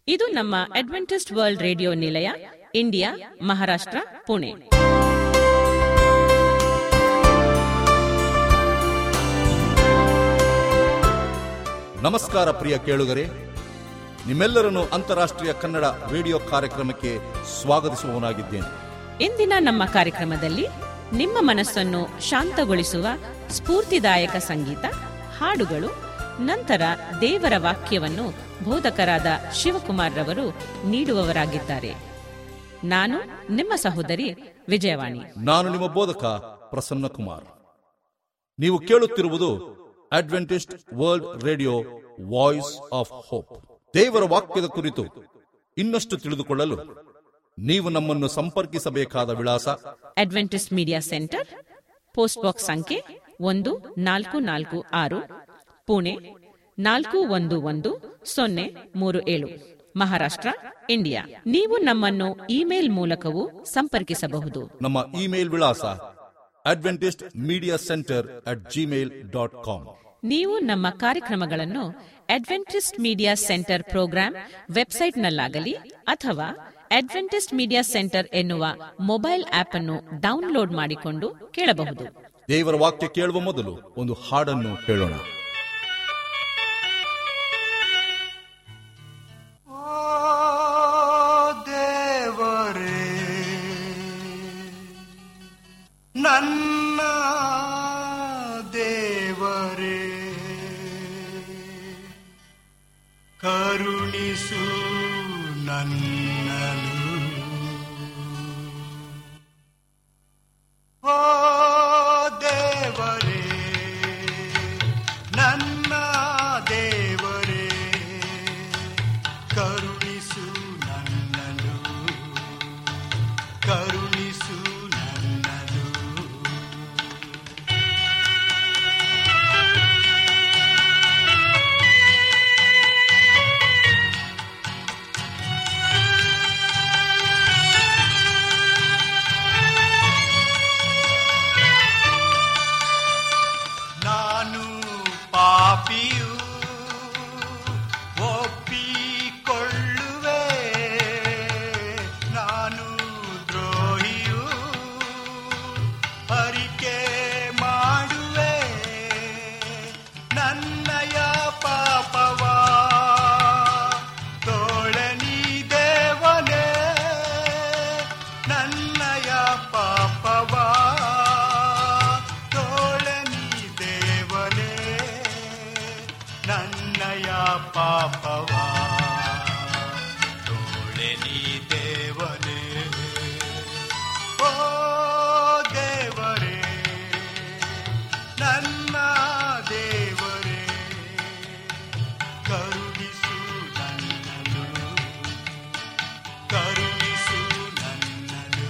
ಇದು ನಮ್ಮ Adventist world radio ನಿಲಯ ಇಂಡಿಯಾ ಮಹಾರಾಷ್ಟ್ರ ಪುಣೆ ನಮಸ್ಕಾರ ಪ್ರಿಯ ಕೇಳುಗರೆ ನಿಮ್ಮೆಲ್ಲರನ್ನು ಅಂತಾರಾಷ್ಟ್ರೀಯ ಕನ್ನಡ ರೇಡಿಯೋ ಕಾರ್ಯಕ್ರಮಕ್ಕೆ ಸ್ವಾಗತಿಸುವವನಾಗಿದ್ದೇನೆ ಇಂದಿನ ನಮ್ಮ ಕಾರ್ಯಕ್ರಮದಲ್ಲಿ ನಿಮ್ಮ ಮನಸ್ಸನ್ನು ಶಾಂತಗೊಳಿಸುವ ಸ್ಫೂರ್ತಿದಾಯಕ ಸಂಗೀತ ಹಾಡುಗಳು ನಂತರ ದೇವರ ವಾಕ್ಯವನ್ನು ಬೋಧಕರಾದ ಶಿವಕುಮಾರ್ ರವರು ನೀಡುವವರಾಗಿದ್ದಾರೆ ನಾನು ನಿಮ್ಮ ಸಹೋದರಿ ವಿಜಯವಾಣಿ ನಾನು ನಿಮ್ಮ ಬೋಧಕ ಪ್ರಸನ್ನ ಕುಮಾರ್ ನೀವು ಕೇಳುತ್ತಿರುವುದು Adventist world radio voice of hope ದೇವರ ವಾಕ್ಯದ ಕುರಿತು ಇನ್ನಷ್ಟು ತಿಳಿದುಕೊಳ್ಳಲು ನೀವು ನಮ್ಮನ್ನು ಸಂಪರ್ಕಿಸಬೇಕಾದ ವಿಳಾಸ Adventist media centre post box ಸಂಖ್ಯೆ ಒಂದು ನಾಲ್ಕು ನಾಲ್ಕು ಆರು ಪುಣೆ ನಾಲ್ಕು ಒಂದು ಒಂದು ಸೊನ್ನೆ ಮೂರು ಏಳು ಮಹಾರಾಷ್ಟ್ರ ಇಂಡಿಯಾ ನೀವು ನಮ್ಮನ್ನು ಇಮೇಲ್ ಮೂಲಕವೂ ಸಂಪರ್ಕಿಸಬಹುದು ನಮ್ಮ ಇಮೇಲ್ ವಿಳಾಸ Adventist media centre at Gmail dot com ನೀವು ನಮ್ಮ ಕಾರ್ಯಕ್ರಮಗಳನ್ನು ಅಡ್ವೆಂಟಿಸ್ಟ್ ಮೀಡಿಯಾ ಸೆಂಟರ್ ಪ್ರೋಗ್ರಾಂ ವೆಬ್ಸೈಟ್ನಲ್ಲಾಗಲಿ ಅಥವಾ ಅಡ್ವೆಂಟಿಸ್ಟ್ ಮೀಡಿಯಾ ಸೆಂಟರ್ ಎನ್ನುವ ಮೊಬೈಲ್ ಆಪ್ ಅನ್ನು ಡೌನ್ಲೋಡ್ ಮಾಡಿಕೊಂಡು ಕೇಳಬಹುದು ದೇವರ ವಾಕ್ಯ ಕೇಳುವ ಮೊದಲು ಒಂದು ಹಾಡನ್ನು ಕೇಳೋಣ ಓ ದೇವರೇ ನನ್ನ ದೇವರೇ ಕರುಣಿಸು ನನ್ನನು ಓ ದೇವರೇ ನನ್ನ ದೇವರೇ ಕರುಣಿಸು ನನ್ನನು ಕರುಣಿಸು ನನ್ನನು ನಾನು ಪಾಪಿಯು ಒಪ್ಪಿಕೊಳ್ಳುವೆ ನಾನು ದ್ರೋಹಿಯು ಅರಿಕೆ ಮಾಡುವೆ ನನ್ನಯ ಪಾಪವ ತೋಳನಿ ದೇವನೇ ನನ್ನಯ ಪಾಪವ ತೋಳನಿ ದೇವನೇ ನನ್ನಯ ಪಾಪವ ತೋಳನಿ ದೇವನೇ ಓ ದೇವರೇ ನನ್ನ ದೇವರೇ ಕರುಣಿಸು ನನ್ನನು ಕರುಣಿಸು ನನ್ನನು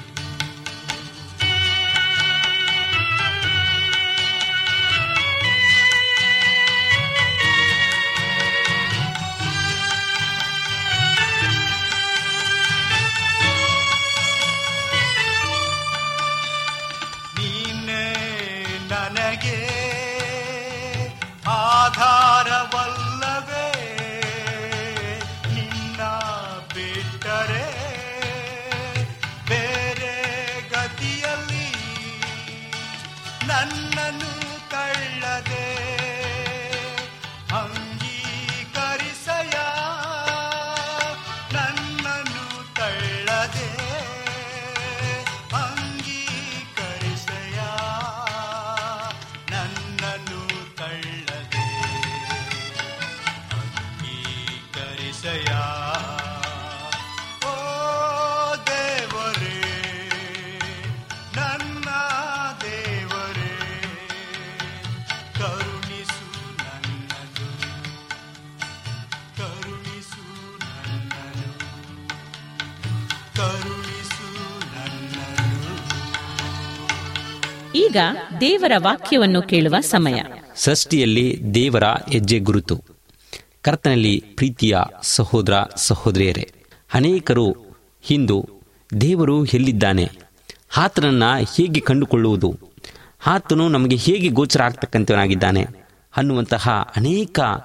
ನೀನೇ ನನಗೆ ಆಧಾರವಲ್ಲವೇ ನಿನ್ನ ಬಿಟ್ಟರೆ ಬೇರೆ ಗತಿಯಲ್ಲಿ ನನ್ನನ್ನು ತಳ್ಳದೆ ಅಂಗೀಕರಿಸಯ ನನ್ನನ್ನು ತಳ್ಳದೆ ಅಂಗೀಕರಿಸಯ ನನ್ನನ್ನು ತಳ್ಳದೆ ಅಂಗೀಕರಿಸಯ ಓ ದೇವರೇ ನನ್ನ ದೇವರೇ ಕರುಣಿಸು ನನ್ನನು ಕರುಣಿಸು ನನ್ನನು ಕರುಣಿಸು ನನ್ನನು ಈಗ ದೇವರ ವಾಕ್ಯವನ್ನು ಕೇಳುವ ಸಮಯ ಸೃಷ್ಟಿಯಲ್ಲಿ ದೇವರ ಹೆಜ್ಜೆ ಗುರುತು ಕರ್ತನಲ್ಲಿ ಪ್ರೀತಿಯ ಸಹೋದರ ಸಹೋದರಿಯರೇ ಅನೇಕರು ಇಂದು ದೇವರು ಎಲ್ಲಿದ್ದಾನೆ ಆತನನ್ನ ಹೇಗೆ ಕಂಡುಕೊಳ್ಳುವುದು ಆತನು ನಮಗೆ ಹೇಗೆ ಗೋಚರ ಆಗ್ತಕ್ಕಂಥವನಾಗಿದ್ದಾನೆ ಅನ್ನುವಂತಹ ಅನೇಕ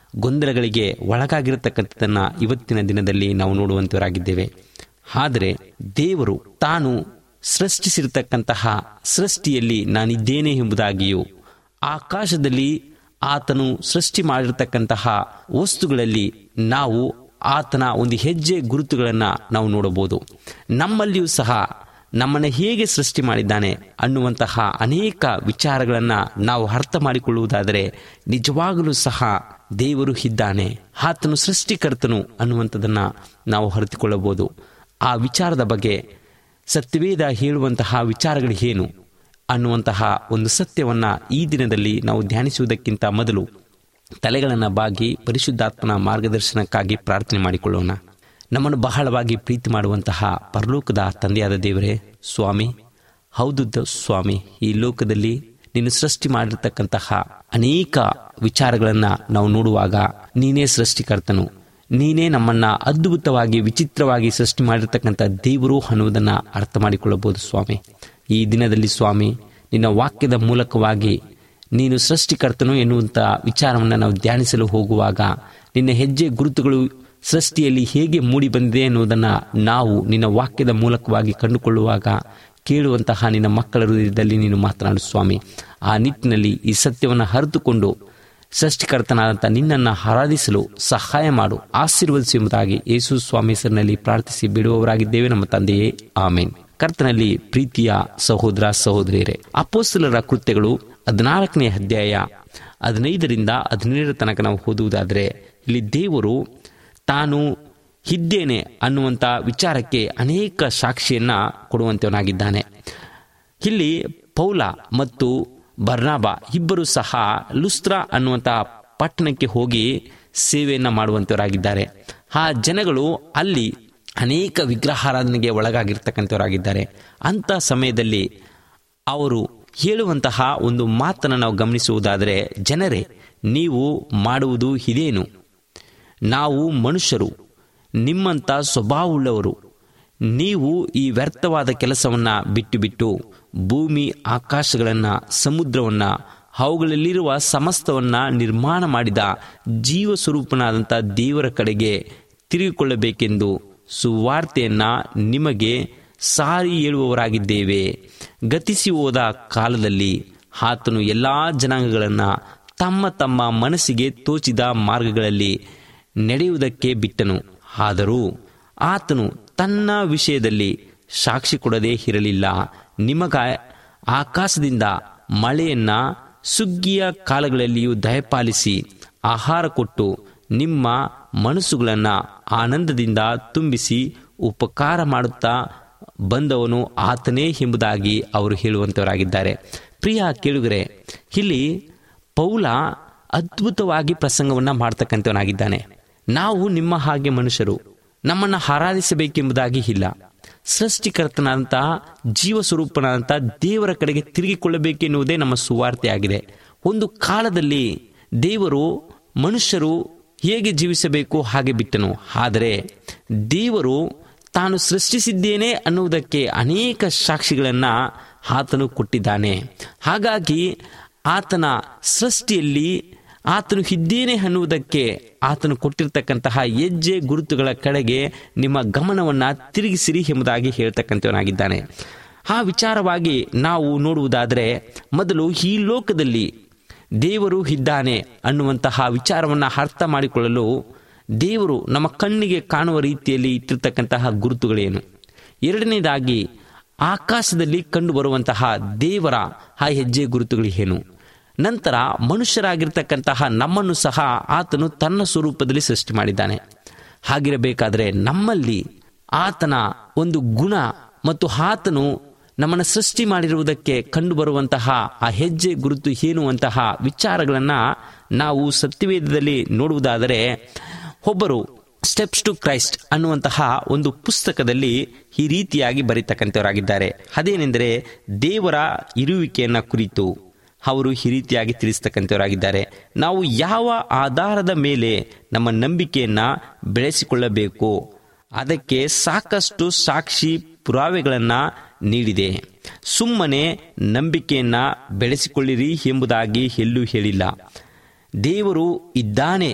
ಗೊಂದಲಗಳಿಗೆ ಒಳಗಾಗಿರತಕ್ಕಂಥದ್ದನ್ನು ಇವತ್ತಿನ ದಿನದಲ್ಲಿ ನಾವು ನೋಡುವಂತವರಾಗಿದ್ದೇವೆ ಆದರೆ ದೇವರು ತಾನು ಸೃಷ್ಟಿಸಿರತಕ್ಕಂತಹ ಸೃಷ್ಟಿಯಲ್ಲಿ ನಾನಿದ್ದೇನೆ ಎಂಬುದಾಗಿಯೂ ಆಕಾಶದಲ್ಲಿ ಆತನು ಸೃಷ್ಟಿ ಮಾಡಿರತಕ್ಕಂತಹ ವಸ್ತುಗಳಲ್ಲಿ ನಾವು ಆತನ ಒಂದು ಹೆಜ್ಜೆ ಗುರುತುಗಳನ್ನು ನಾವು ನೋಡಬಹುದು ನಮ್ಮಲ್ಲಿಯೂ ಸಹ ನಮ್ಮನ್ನು ಹೇಗೆ ಸೃಷ್ಟಿ ಮಾಡಿದ್ದಾನೆ ಅನ್ನುವಂತಹ ಅನೇಕ ವಿಚಾರಗಳನ್ನು ನಾವು ಅರ್ಥ ಮಾಡಿಕೊಳ್ಳುವುದಾದರೆ ನಿಜವಾಗಲೂ ಸಹ ದೇವರು ಇದ್ದಾನೆ ಆತನು ಸೃಷ್ಟಿಕರ್ತನು ಅನ್ನುವಂಥದ್ದನ್ನು ನಾವು ಅರಿತುಕೊಳ್ಳಬಹುದು ಆ ವಿಚಾರದ ಬಗ್ಗೆ ಸತ್ಯವೇದ ಹೇಳುವಂತಹ ವಿಚಾರಗಳು ಏನು ಅನ್ನುವಂತಹ ಒಂದು ಸತ್ಯವನ್ನ ಈ ದಿನದಲ್ಲಿ ನಾವು ಧ್ಯಾನಿಸುವುದಕ್ಕಿಂತ ಮೊದಲು ತಲೆಗಳನ್ನು ಬಾಗಿ ಪರಿಶುದ್ಧಾತ್ಮನ ಮಾರ್ಗದರ್ಶನಕ್ಕಾಗಿ ಪ್ರಾರ್ಥನೆ ಮಾಡಿಕೊಳ್ಳೋಣ ನಮ್ಮನ್ನು ಬಹಳವಾಗಿ ಪ್ರೀತಿ ಮಾಡುವಂತಹ ಪರಲೋಕದ ತಂದೆಯಾದ ದೇವರೇ ಸ್ವಾಮಿ ಹೌದು ದ- ಸ್ವಾಮಿ ಈ ಲೋಕದಲ್ಲಿ ನೀನು ಸೃಷ್ಟಿ ಮಾಡಿರ್ತಕ್ಕಂತಹ ಅನೇಕ ವಿಚಾರಗಳನ್ನು ನಾವು ನೋಡುವಾಗ ನೀನೇ ಸೃಷ್ಟಿಕರ್ತನು ನೀನೇ ನಮ್ಮನ್ನ ಅದ್ಭುತವಾಗಿ ವಿಚಿತ್ರವಾಗಿ ಸೃಷ್ಟಿ ಮಾಡಿರ್ತಕ್ಕಂಥ ದೇವರು ಅನ್ನುವುದನ್ನು ಅರ್ಥ ಮಾಡಿಕೊಳ್ಳಬಹುದು ಸ್ವಾಮಿ ಈ ದಿನದಲ್ಲಿ ಸ್ವಾಮಿ ನಿನ್ನ ವಾಕ್ಯದ ಮೂಲಕವಾಗಿ ನೀನು ಸೃಷ್ಟಿಕರ್ತನು ಎನ್ನುವಂಥ ವಿಚಾರವನ್ನು ನಾವು ಧ್ಯಾನಿಸಲು ಹೋಗುವಾಗ ನಿನ್ನ ಹೆಜ್ಜೆ ಗುರುತುಗಳು ಸೃಷ್ಟಿಯಲ್ಲಿ ಹೇಗೆ ಮೂಡಿ ಬಂದಿದೆ ಎನ್ನುವುದನ್ನು ನಾವು ನಿನ್ನ ವಾಕ್ಯದ ಮೂಲಕವಾಗಿ ಕಂಡುಕೊಳ್ಳುವಾಗ ಕೇಳುವಂತಹ ನಿನ್ನ ಮಕ್ಕಳ ಹೃದಯದಲ್ಲಿ ನೀನು ಮಾತನಾಡು ಸ್ವಾಮಿ ಆ ನಿಟ್ಟಿನಲ್ಲಿ ಈ ಸತ್ಯವನ್ನು ಅರಿತುಕೊಂಡು ಸೃಷ್ಟಿಕರ್ತನಾದಂಥ ನಿನ್ನನ್ನು ಆರಾಧಿಸಲು ಸಹಾಯ ಮಾಡು ಆಶೀರ್ವದಿಸು ಎಂಬುದಾಗಿ ಯೇಸು ಸ್ವಾಮಿ ಹೆಸರಿನಲ್ಲಿ ಪ್ರಾರ್ಥಿಸಿ ಬಿಡುವವರಾಗಿದ್ದೇವೆ ನಮ್ಮ ತಂದೆಯೇ ಆಮೇನ್ ಕರ್ತನಲ್ಲಿ ಪ್ರೀತಿಯ ಸಹೋದರ ಸಹೋದರಿಯರೇ ಅಪೋಸ್ತಲರ ಕೃತ್ಯಗಳು ಹದಿನಾಲ್ಕನೇ ಅಧ್ಯಾಯ ಹದಿನೈದರಿಂದ ಹದಿನೇಳರ ತನಕ ನಾವು ಓದುವುದಾದರೆ ಇಲ್ಲಿ ದೇವರು ತಾನು ಇದ್ದೇನೆ ಅನ್ನುವಂಥ ವಿಚಾರಕ್ಕೆ ಅನೇಕ ಸಾಕ್ಷಿಯನ್ನ ಕೊಡುವಂತವನಾಗಿದ್ದಾನೆ ಇಲ್ಲಿ ಪೌಲ ಮತ್ತು ಬರ್ನಾಬ ಇಬ್ಬರು ಸಹ ಲುಸ್ತ್ರ ಅನ್ನುವಂತಹ ಪಟ್ಟಣಕ್ಕೆ ಹೋಗಿ ಸೇವೆಯನ್ನ ಮಾಡುವಂತವರಾಗಿದ್ದಾರೆ ಆ ಜನಗಳು ಅಲ್ಲಿ ಅನೇಕ ವಿಗ್ರಹಾರಾಧನೆಗೆ ಒಳಗಾಗಿರ್ತಕ್ಕಂಥವರಾಗಿದ್ದಾರೆ ಅಂತ ಸಮಯದಲ್ಲಿ ಅವರು ಹೇಳುವಂತಹ ಒಂದು ಮಾತನ್ನು ನಾವು ಗಮನಿಸುವುದಾದರೆ ಜನರೇ ನೀವು ಮಾಡುವುದು ಇದೇನು ನಾವು ಮನುಷ್ಯರು ನಿಮ್ಮಂಥ ಸ್ವಭಾವವುಳ್ಳವರು ನೀವು ಈ ವ್ಯರ್ಥವಾದ ಕೆಲಸವನ್ನ ಬಿಟ್ಟು ಬಿಟ್ಟು ಭೂಮಿ ಆಕಾಶಗಳನ್ನ ಸಮುದ್ರವನ್ನ ಅವುಗಳಲ್ಲಿರುವ ಸಮಸ್ತವನ್ನ ನಿರ್ಮಾಣ ಮಾಡಿದ ಜೀವ ಸ್ವರೂಪನಾದಂಥ ದೇವರ ಕಡೆಗೆ ತಿರುಗಿಕೊಳ್ಳಬೇಕೆಂದು ಸುವಾರ್ತೆಯನ್ನ ನಿಮಗೆ ಸಾರಿ ಹೇಳುವವರಾಗಿದ್ದೇವೆ ಗತಿಸಿ ಹೋದ ಕಾಲದಲ್ಲಿ ಆತನು ಎಲ್ಲಾ ಜನಾಂಗಗಳನ್ನ ತಮ್ಮ ತಮ್ಮ ಮನಸ್ಸಿಗೆ ತೋಚಿದ ಮಾರ್ಗಗಳಲ್ಲಿ ನಡೆಯುವುದಕ್ಕೆ ಬಿಟ್ಟನು ಆದರೂ ಆತನು ತನ್ನ ವಿಷಯದಲ್ಲಿ ಸಾಕ್ಷಿ ಕೊಡದೇ ಇರಲಿಲ್ಲ ನಿಮಗ ಆಕಾಶದಿಂದ ಮಳೆಯನ್ನ ಸುಗ್ಗಿಯ ಕಾಲಗಳಲ್ಲಿಯೂ ದಯಪಾಲಿಸಿ ಆಹಾರ ಕೊಟ್ಟು ನಿಮ್ಮ ಮನಸ್ಸುಗಳನ್ನು ಆನಂದದಿಂದ ತುಂಬಿಸಿ ಉಪಕಾರ ಮಾಡುತ್ತಾ ಬಂದವನು ಆತನೇ ಎಂಬುದಾಗಿ ಅವರು ಹೇಳುವಂತವರಾಗಿದ್ದಾರೆ ಪ್ರಿಯ ಕೇಳುಗರೆ ಇಲ್ಲಿ ಪೌಲ ಅದ್ಭುತವಾಗಿ ಪ್ರಸಂಗವನ್ನ ಮಾಡ್ತಕ್ಕಂಥವನಾಗಿದ್ದಾನೆ ನಾವು ನಿಮ್ಮ ಹಾಗೆ ಮನುಷ್ಯರು ನಮ್ಮನ್ನು ಆರಾಧಿಸಬೇಕೆಂಬುದಾಗಿ ಇಲ್ಲ ಸೃಷ್ಟಿಕರ್ತನಾದಂತಹ ಜೀವ ಸ್ವರೂಪನಾದಂತಹ ದೇವರ ಕಡೆಗೆ ತಿರುಗಿಕೊಳ್ಳಬೇಕೆನ್ನುವುದೇ ನಮ್ಮ ಸುವಾರ್ತೆ ಆಗಿದೆ ಒಂದು ಕಾಲದಲ್ಲಿ ದೇವರು ಮನುಷ್ಯರು ಹೇಗೆ ಜೀವಿಸಬೇಕು ಹಾಗೆ ಬಿಟ್ಟನು ಆದರೆ ದೇವರು ತಾನು ಸೃಷ್ಟಿಸಿದ್ದೇನೆ ಅನ್ನುವುದಕ್ಕೆ ಅನೇಕ ಸಾಕ್ಷಿಗಳನ್ನ ಆತನು ಕೊಟ್ಟಿದ್ದಾನೆ ಹಾಗಾಗಿ ಆತನ ಸೃಷ್ಟಿಯಲ್ಲಿ ಆತನು ಇದ್ದೇನೆ ಅನ್ನುವುದಕ್ಕೆ ಆತನು ಕೊಟ್ಟಿರ್ತಕ್ಕಂತಹ ಹೆಜ್ಜೆ ಗುರುತುಗಳ ಕಡೆಗೆ ನಿಮ್ಮ ಗಮನವನ್ನ ತಿರುಗಿಸಿರಿ ಎಂಬುದಾಗಿ ಹೇಳ್ತಕ್ಕಂಥವನಾಗಿದ್ದಾನೆ ಆ ವಿಚಾರವಾಗಿ ನಾವು ನೋಡುವುದಾದರೆ ಮೊದಲು ಈ ಲೋಕದಲ್ಲಿ ದೇವರು ಇದ್ದಾನೆ ಅನ್ನುವಂತಹ ವಿಚಾರವನ್ನು ಅರ್ಥ ಮಾಡಿಕೊಳ್ಳಲು ದೇವರು ನಮ್ಮ ಕಣ್ಣಿಗೆ ಕಾಣುವ ರೀತಿಯಲ್ಲಿ ಇಟ್ಟಿರ್ತಕ್ಕಂತಹ ಗುರುತುಗಳೇನು ಎರಡನೇದಾಗಿ ಆಕಾಶದಲ್ಲಿ ಕಂಡುಬರುವಂತಹ ದೇವರ ಆ ಹೆಜ್ಜೆ ಗುರುತುಗಳು ಏನು ನಂತರ ಮನುಷ್ಯರಾಗಿರ್ತಕ್ಕಂತಹ ನಮ್ಮನ್ನು ಸಹ ಆತನು ತನ್ನ ಸ್ವರೂಪದಲ್ಲಿ ಸೃಷ್ಟಿ ಮಾಡಿದ್ದಾನೆ ಹಾಗಿರಬೇಕಾದ್ರೆ ನಮ್ಮಲ್ಲಿ ಆತನ ಒಂದು ಗುಣ ಮತ್ತು ಆತನು ನಮ್ಮನ್ನು ಸೃಷ್ಟಿ ಮಾಡಿರುವುದಕ್ಕೆ ಕಂಡುಬರುವಂತಹ ಆ ಹೆಜ್ಜೆ ಗುರುತು ಏನುವಂತಹ ವಿಚಾರಗಳನ್ನ ನಾವು ಸತ್ಯವೇದದಲ್ಲಿ ನೋಡುವುದಾದರೆ ಒಬ್ಬರು ಸ್ಟೆಪ್ಸ್ ಟು ಕ್ರೈಸ್ಟ್ ಅನ್ನುವಂತಹ ಒಂದು ಪುಸ್ತಕದಲ್ಲಿ ಈ ರೀತಿಯಾಗಿ ಬರೀತಕ್ಕಂಥವರಾಗಿದ್ದಾರೆ ಅದೇನೆಂದರೆ ದೇವರ ಇರುವಿಕೆಯನ್ನ ಕುರಿತು ಅವರು ಈ ರೀತಿಯಾಗಿ ತಿಳಿಸ್ತಕ್ಕಂಥವರಾಗಿದ್ದಾರೆ ನಾವು ಯಾವ ಆಧಾರದ ಮೇಲೆ ನಮ್ಮ ನಂಬಿಕೆಯನ್ನ ಬೆಳೆಸಿಕೊಳ್ಳಬೇಕು ಅದಕ್ಕೆ ಸಾಕಷ್ಟು ಸಾಕ್ಷಿ ಪುರಾವೆಗಳನ್ನ ನೀಡಿದೆ ಸುಮ್ಮನೆ ನಂಬಿಕೆಯನ್ನ ಬೆಳೆಸಿಕೊಳ್ಳಿರಿ ಎಂಬುದಾಗಿ ಎಲ್ಲೂ ಹೇಳಿಲ್ಲ ದೇವರು ಇದ್ದಾನೆ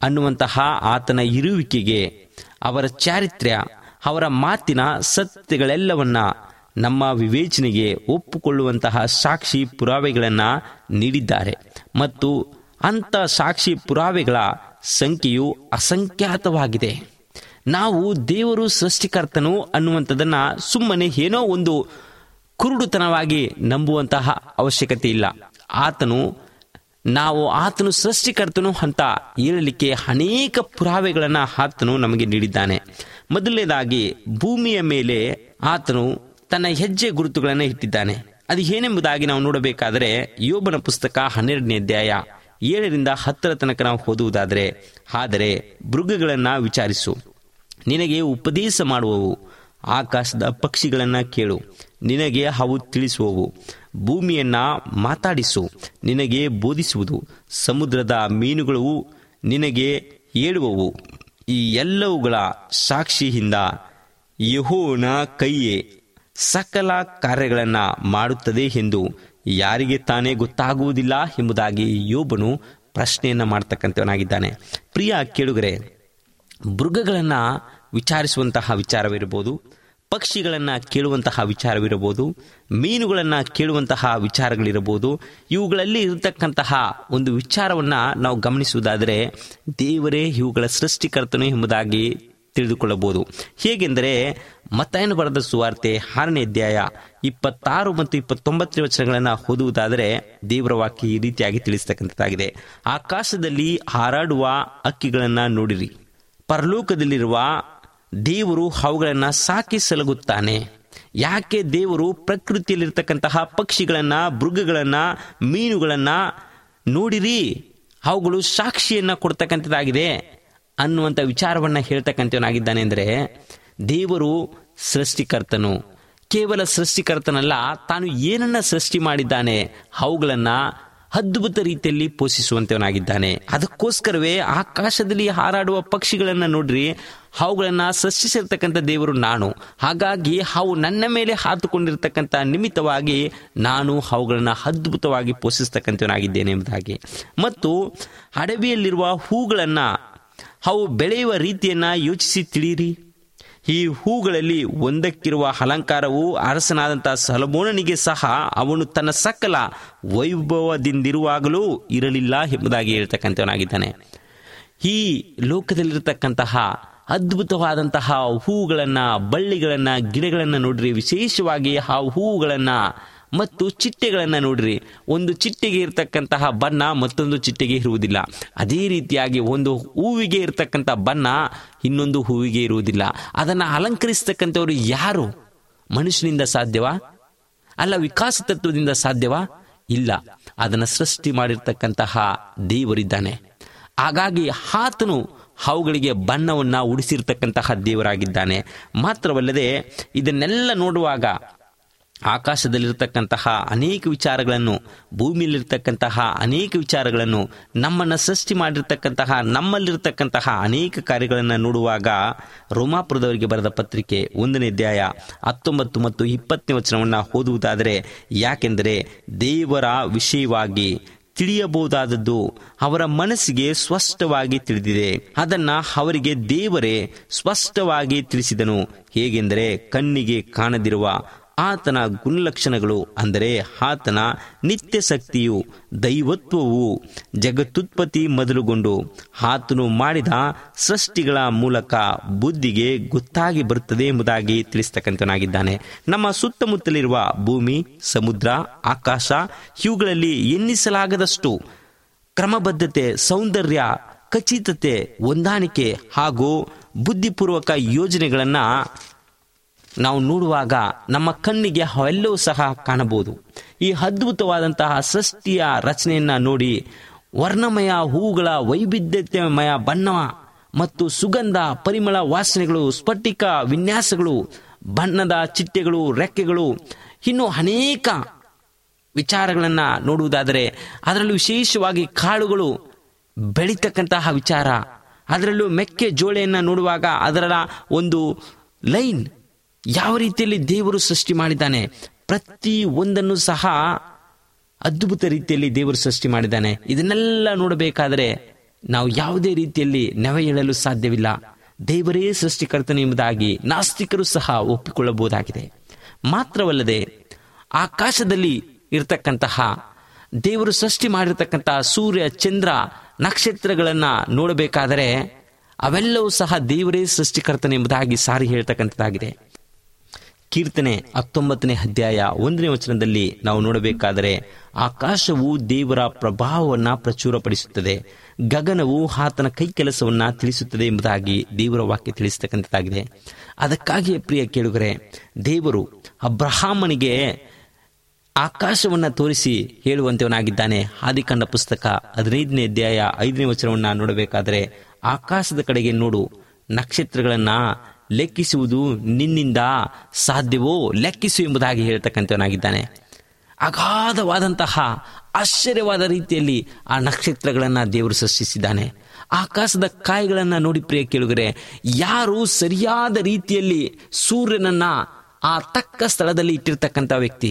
ಅನ್ನುವಂತಹ ಆತನ ಇರುವಿಕೆಗೆ ಅವರ ಚಾರಿತ್ರ್ಯ ಅವರ ಮಾತಿನ ಸತ್ಯಗಳೆಲ್ಲವನ್ನ ನಮ್ಮ ವಿವೇಚನೆಗೆ ಒಪ್ಪುಕೊಳ್ಳುವಂತಹ ಸಾಕ್ಷಿ ಪುರಾವೆಗಳನ್ನು ನೀಡಿದ್ದಾರೆ ಮತ್ತು ಅಂಥ ಸಾಕ್ಷಿ ಪುರಾವೆಗಳ ಸಂಖ್ಯೆಯು ಅಸಂಖ್ಯಾತವಾಗಿದೆ ನಾವು ದೇವರು ಸೃಷ್ಟಿಕರ್ತನು ಅನ್ನುವಂಥದ್ದನ್ನ ಸುಮ್ಮನೆ ಏನೋ ಒಂದು ಕುರುಡುತನವಾಗಿ ನಂಬುವಂತಹ ಅವಶ್ಯಕತೆ ಇಲ್ಲ ಆತನು ನಾವು ಆತನು ಸೃಷ್ಟಿಕರ್ತನು ಅಂತ ಹೇಳಲಿಕ್ಕೆ ಅನೇಕ ಪುರಾವೆಗಳನ್ನು ಆತನು ನಮಗೆ ನೀಡಿದ್ದಾನೆ ಮೊದಲನೇದಾಗಿ ಭೂಮಿಯ ಮೇಲೆ ಆತನು ತನ್ನ ಹೆಜ್ಜೆ ಗುರುತುಗಳನ್ನು ಇಟ್ಟಿದ್ದಾನೆ ಅದು ಏನೆಂಬುದಾಗಿ ನಾವು ನೋಡಬೇಕಾದರೆ ಯೋಬನ ಪುಸ್ತಕ ಹನ್ನೆರಡನೇ ಅಧ್ಯಾಯ ಏಳರಿಂದ ಹತ್ತರ ತನಕ ನಾವು ಓದುವುದಾದರೆ ಆದರೆ ಮೃಗಗಳನ್ನ ವಿಚಾರಿಸು ನಿನಗೆ ಉಪದೇಶ ಮಾಡುವವು ಆಕಾಶದ ಪಕ್ಷಿಗಳನ್ನ ಕೇಳು ನಿನಗೆ ಅವು ತಿಳಿಸುವವು ಭೂಮಿಯನ್ನ ಮಾತಾಡಿಸು ನಿನಗೆ ಬೋಧಿಸುವುದು ಸಮುದ್ರದ ಮೀನುಗಳು ನಿನಗೆ ಹೇಳುವವು ಈ ಎಲ್ಲವುಗಳ ಸಾಕ್ಷಿಯಿಂದ ಯಹೋನ ಕೈಯೇ ಸಕಲ ಕಾರ್ಯಗಳನ್ನ ಮಾಡುತ್ತದೆ ಎಂದು ಯಾರಿಗೆ ತಾನೇ ಗೊತ್ತಾಗುವುದಿಲ್ಲ ಎಂಬುದಾಗಿ ಯೋಬನು ಪ್ರಶ್ನೆಯನ್ನ ಮಾಡ್ತಕ್ಕಂಥವನಾಗಿದ್ದಾನೆ ಪ್ರಿಯ ಕೇಳುಗರೆ ಮೃಗಗಳನ್ನು ವಿಚಾರಿಸುವಂತಹ ವಿಚಾರವಿರಬಹುದು ಪಕ್ಷಿಗಳನ್ನು ಕೇಳುವಂತಹ ವಿಚಾರವಿರಬಹುದು ಮೀನುಗಳನ್ನು ಕೇಳುವಂತಹ ವಿಚಾರಗಳಿರಬಹುದು ಇವುಗಳಲ್ಲಿ ಇರತಕ್ಕಂತಹ ಒಂದು ವಿಚಾರವನ್ನು ನಾವು ಗಮನಿಸುವುದಾದರೆ ದೇವರೇ ಇವುಗಳ ಸೃಷ್ಟಿಕರ್ತನು ಎಂಬುದಾಗಿ ತಿಳಿದುಕೊಳ್ಳಬಹುದು ಹೇಗೆಂದರೆ ಮತ್ತಾಯನು ಬರೆದ ಸುವಾರ್ತೆ ಆರನೇ ಅಧ್ಯಾಯ ಇಪ್ಪತ್ತಾರು ಮತ್ತು ಇಪ್ಪತ್ತೊಂಬತ್ತನೇ ವಚನಗಳನ್ನು ಓದುವುದಾದರೆ ದೇವರ ವಾಕ್ಯ ಈ ರೀತಿಯಾಗಿ ತಿಳಿಸ್ತಕ್ಕಂಥದ್ದಾಗಿದೆ ಆಕಾಶದಲ್ಲಿ ಹಾರಾಡುವ ಹಕ್ಕಿಗಳನ್ನು ನೋಡಿರಿ ಪರಲೋಕದಲ್ಲಿರುವ ದೇವರು ಅವುಗಳನ್ನು ಸಾಕಿ ಸಲಗುತ್ತಾನೆ ಯಾಕೆ ದೇವರು ಪ್ರಕೃತಿಯಲ್ಲಿರ್ತಕ್ಕಂತಹ ಪಕ್ಷಿಗಳನ್ನ ಮೃಗಗಳನ್ನ ಮೀನುಗಳನ್ನ ನೋಡಿರಿ ಅವುಗಳು ಸಾಕ್ಷಿಯನ್ನ ಕೊಡ್ತಕ್ಕಂಥದ್ದಾಗಿದೆ ಅನ್ನುವಂಥ ವಿಚಾರವನ್ನ ಹೇಳ್ತಕ್ಕಂಥವನಾಗಿದ್ದಾನೆ ಅಂದರೆ ದೇವರು ಸೃಷ್ಟಿಕರ್ತನು ಕೇವಲ ಸೃಷ್ಟಿಕರ್ತನಲ್ಲ ತಾನು ಏನನ್ನ ಸೃಷ್ಟಿ ಮಾಡಿದ್ದಾನೆ ಅವುಗಳನ್ನ ಅದ್ಭುತ ರೀತಿಯಲ್ಲಿ ಪೋಷಿಸುವಂತವನಾಗಿದ್ದಾನೆ ಅದಕ್ಕೋಸ್ಕರವೇ ಆಕಾಶದಲ್ಲಿ ಹಾರಾಡುವ ಪಕ್ಷಿಗಳನ್ನ ನೋಡ್ರಿ ಅವುಗಳನ್ನ ಸೃಷ್ಟಿಸಿರ್ತಕ್ಕಂಥ ದೇವರು ನಾನು ಹಾಗಾಗಿ ಅವು ನನ್ನ ಮೇಲೆ ಹಾತುಕೊಂಡಿರ್ತಕ್ಕಂಥ ನಿಮಿತ್ತವಾಗಿ ನಾನು ಅವುಗಳನ್ನ ಅದ್ಭುತವಾಗಿ ಪೋಷಿಸ್ತಕ್ಕಂಥವನಾಗಿದ್ದೇನೆ ಎಂಬುದಾಗಿ ಮತ್ತು ಅಡವಿಯಲ್ಲಿರುವ ಹೂಗಳನ್ನ ಅವು ಬೆಳೆಯುವ ರೀತಿಯನ್ನ ಯೋಚಿಸಿ ತಿಳಿಯಿರಿ ಈ ಹೂಗಳಲ್ಲಿ ಒಂದಕ್ಕಿರುವ ಅಲಂಕಾರವು ಅರಸನಾದಂತಹ ಸಲಮೋನನಿಗೆ ಸಹ ಅವನು ತನ್ನ ಸಕಲ ವೈಭವದಿಂದಿರುವಾಗಲೂ ಇರಲಿಲ್ಲ ಎಂಬುದಾಗಿ ಹೇಳ್ತಕ್ಕಂಥವನಾಗಿದ್ದಾನೆ ಈ ಲೋಕದಲ್ಲಿರತಕ್ಕಂತಹ ಅದ್ಭುತವಾದಂತಹ ಹೂಗಳನ್ನ ಬಳ್ಳಿಗಳನ್ನ ಗಿಡಗಳನ್ನ ನೋಡ್ರಿ ವಿಶೇಷವಾಗಿ ಆ ಹೂಗಳನ್ನ ಮತ್ತು ಚಿಟ್ಟೆಗಳನ್ನ ನೋಡ್ರಿ ಒಂದು ಚಿಟ್ಟೆಗೆ ಇರತಕ್ಕಂತಹ ಬಣ್ಣ ಮತ್ತೊಂದು ಚಿಟ್ಟೆಗೆ ಇರುವುದಿಲ್ಲ ಅದೇ ರೀತಿಯಾಗಿ ಒಂದು ಹೂವಿಗೆ ಇರತಕ್ಕಂಥ ಬಣ್ಣ ಇನ್ನೊಂದು ಹೂವಿಗೆ ಇರುವುದಿಲ್ಲ ಅದನ್ನು ಅಲಂಕರಿಸ್ತಕ್ಕಂಥವ್ರು ಯಾರು ಮನುಷ್ಯನಿಂದ ಸಾಧ್ಯವಾ ಅಲ್ಲ ವಿಕಾಸ ತತ್ವದಿಂದ ಸಾಧ್ಯವಾ ಇಲ್ಲ ಅದನ್ನು ಸೃಷ್ಟಿ ಮಾಡಿರ್ತಕ್ಕಂತಹ ದೇವರಿದ್ದಾನೆ ಹಾಗಾಗಿ ಆತನು ಅವುಗಳಿಗೆ ಬಣ್ಣವನ್ನ ಉಡಿಸಿರ್ತಕ್ಕಂತಹ ದೇವರಾಗಿದ್ದಾನೆ ಮಾತ್ರವಲ್ಲದೆ ಇದನ್ನೆಲ್ಲ ನೋಡುವಾಗ ಆಕಾಶದಲ್ಲಿರ್ತಕ್ಕಂತಹ ಅನೇಕ ವಿಚಾರಗಳನ್ನು ಭೂಮಿಯಲ್ಲಿರ್ತಕ್ಕಂತಹ ಅನೇಕ ವಿಚಾರಗಳನ್ನು ನಮ್ಮನ್ನು ಸೃಷ್ಟಿ ಮಾಡಿರ್ತಕ್ಕಂತಹ ನಮ್ಮಲ್ಲಿರ್ತಕ್ಕಂತಹ ಅನೇಕ ಕಾರ್ಯಗಳನ್ನು ನೋಡುವಾಗ ರೋಮಾಪುರದವರಿಗೆ ಬರೆದ ಪತ್ರಿಕೆ ಒಂದನೇ ಅಧ್ಯಾಯ ಹತ್ತೊಂಬತ್ತು ಮತ್ತು ಇಪ್ಪತ್ತನೇ ವಚನವನ್ನು ಓದುವುದಾದರೆ ಯಾಕೆಂದರೆ ದೇವರ ವಿಷಯವಾಗಿ ತಿಳಿಯಬಹುದಾದದ್ದು ಅವರ ಮನಸ್ಸಿಗೆ ಸ್ಪಷ್ಟವಾಗಿ ತಿಳಿದಿದೆ ಅದನ್ನ ಅವರಿಗೆ ದೇವರೇ ಸ್ಪಷ್ಟವಾಗಿ ತಿಳಿಸಿದನು ಹೇಗೆಂದರೆ ಕಣ್ಣಿಗೆ ಕಾಣದಿರುವ ಆತನ ಗುಣಲಕ್ಷಣಗಳು ಅಂದರೆ ಆತನ ನಿತ್ಯ ಶಕ್ತಿಯು ದೈವತ್ವವು ಜಗತ್ತುತ್ಪತ್ತಿ ಮೊದಲುಗೊಂಡು ಆತನು ಮಾಡಿದ ಸೃಷ್ಟಿಗಳ ಮೂಲಕ ಬುದ್ಧಿಗೆ ಗೊತ್ತಾಗಿ ಬರುತ್ತದೆ ಎಂಬುದಾಗಿ ತಿಳಿಸ್ತಕ್ಕಂಥನಾಗಿದ್ದಾನೆ ನಮ್ಮ ಸುತ್ತಮುತ್ತಲಿರುವ ಭೂಮಿ ಸಮುದ್ರ ಆಕಾಶ ಇವುಗಳಲ್ಲಿ ಎನ್ನಿಸಲಾಗದಷ್ಟು ಕ್ರಮಬದ್ಧತೆ ಸೌಂದರ್ಯ ಖಚಿತತೆ ಹೊಂದಾಣಿಕೆ ಹಾಗೂ ಬುದ್ಧಿಪೂರ್ವಕ ಯೋಜನೆಗಳನ್ನು ನಾವು ನೋಡುವಾಗ ನಮ್ಮ ಕಣ್ಣಿಗೆ ಅವೆಲ್ಲವೂ ಸಹ ಕಾಣಬಹುದು ಈ ಅದ್ಭುತವಾದಂತಹ ಸೃಷ್ಟಿಯ ರಚನೆಯನ್ನ ನೋಡಿ ವರ್ಣಮಯ ಹೂಗಳ ವೈವಿಧ್ಯತೆಮಯ ಬಣ್ಣ ಮತ್ತು ಸುಗಂಧ ಪರಿಮಳ ವಾಸನೆಗಳು ಸ್ಫಟಿಕ ವಿನ್ಯಾಸಗಳು ಬಣ್ಣದ ಚಿಟ್ಟೆಗಳು ರೆಕ್ಕೆಗಳು ಇನ್ನು ಅನೇಕ ವಿಚಾರಗಳನ್ನು ನೋಡುವುದಾದರೆ ಅದರಲ್ಲೂ ವಿಶೇಷವಾಗಿ ಕಾಳುಗಳು ಬೆಳೀತಕ್ಕಂತಹ ವಿಚಾರ ಅದರಲ್ಲೂ ಮೆಕ್ಕೆ ಜೋಳೆಯನ್ನು ನೋಡುವಾಗ ಅದರ ಒಂದು ಲೈನ್ ಯಾವ ರೀತಿಯಲ್ಲಿ ದೇವರು ಸೃಷ್ಟಿ ಮಾಡಿದ್ದಾನೆ ಪ್ರತಿ ಒಂದನ್ನು ಸಹ ಅದ್ಭುತ ರೀತಿಯಲ್ಲಿ ದೇವರು ಸೃಷ್ಟಿ ಮಾಡಿದ್ದಾನೆ ಇದನ್ನೆಲ್ಲ ನೋಡಬೇಕಾದರೆ ನಾವು ಯಾವುದೇ ರೀತಿಯಲ್ಲಿ ನೆವ ಹೇಳಲು ಸಾಧ್ಯವಿಲ್ಲ ದೇವರೇ ಸೃಷ್ಟಿಕರ್ತನೆ ಎಂಬುದಾಗಿ ನಾಸ್ತಿಕರು ಸಹ ಒಪ್ಪಿಕೊಳ್ಳಬಹುದಾಗಿದೆ ಮಾತ್ರವಲ್ಲದೆ ಆಕಾಶದಲ್ಲಿ ಇರತಕ್ಕಂತಹ ದೇವರು ಸೃಷ್ಟಿ ಮಾಡಿರ್ತಕ್ಕಂತಹ ಸೂರ್ಯ ಚಂದ್ರ ನಕ್ಷತ್ರಗಳನ್ನ ನೋಡಬೇಕಾದರೆ ಅವೆಲ್ಲವೂ ಸಹ ದೇವರೇ ಸೃಷ್ಟಿಕರ್ತನೆ ಎಂಬುದಾಗಿ ಸಾರಿ ಹೇಳ್ತಕ್ಕಂಥದ್ದಾಗಿದೆ ಕೀರ್ತನೆ ಹತ್ತೊಂಬತ್ತನೇ ಅಧ್ಯಾಯ ಒಂದನೇ ವಚನದಲ್ಲಿ ನಾವು ನೋಡಬೇಕಾದರೆ ಆಕಾಶವು ದೇವರ ಪ್ರಭಾವವನ್ನ ಪ್ರಚುರಪಡಿಸುತ್ತದೆ ಗಗನವು ಆತನ ಕೈ ಕೆಲಸವನ್ನ ತಿಳಿಸುತ್ತದೆ ಎಂಬುದಾಗಿ ದೇವರ ವಾಕ್ಯ ತಿಳಿಸತಕ್ಕಂಥದ್ದಾಗಿದೆ ಅದಕ್ಕಾಗಿಯೇ ಪ್ರಿಯ ಕೇಳುಗರೆ ದೇವರು ಅಬ್ರಹಾಮನಿಗೆ ಆಕಾಶವನ್ನ ತೋರಿಸಿ ಹೇಳುವಂತವನಾಗಿದ್ದಾನೆ ಆದಿಕಂಡ ಪುಸ್ತಕ ಹದಿನೈದನೇ ಅಧ್ಯಾಯ ಐದನೇ ವಚನವನ್ನ ನೋಡಬೇಕಾದರೆ ಆಕಾಶದ ಕಡೆಗೆ ನೋಡು ನಕ್ಷತ್ರಗಳನ್ನ ಲೆಕ್ಕಿಸುವುದು ನಿನ್ನಿಂದ ಸಾಧ್ಯವೋ ಲೆಕ್ಕಿಸು ಎಂಬುದಾಗಿ ಹೇಳ್ತಕ್ಕಂಥವನಾಗಿದ್ದಾನೆ ಅಗಾಧವಾದಂತಹ ಆಶ್ಚರ್ಯವಾದ ರೀತಿಯಲ್ಲಿ ಆ ನಕ್ಷತ್ರಗಳನ್ನ ದೇವರು ಸೃಷ್ಟಿಸಿದ್ದಾನೆ ಆಕಾಶದ ಕಾಯಿಗಳನ್ನ ನೋಡಿ ಪ್ರಿಯ ಕೇಳುಗರೆ ಯಾರು ಸರಿಯಾದ ರೀತಿಯಲ್ಲಿ ಸೂರ್ಯನನ್ನ ಆ ತಕ್ಕ ಸ್ಥಳದಲ್ಲಿ ಇಟ್ಟಿರ್ತಕ್ಕಂಥ ವ್ಯಕ್ತಿ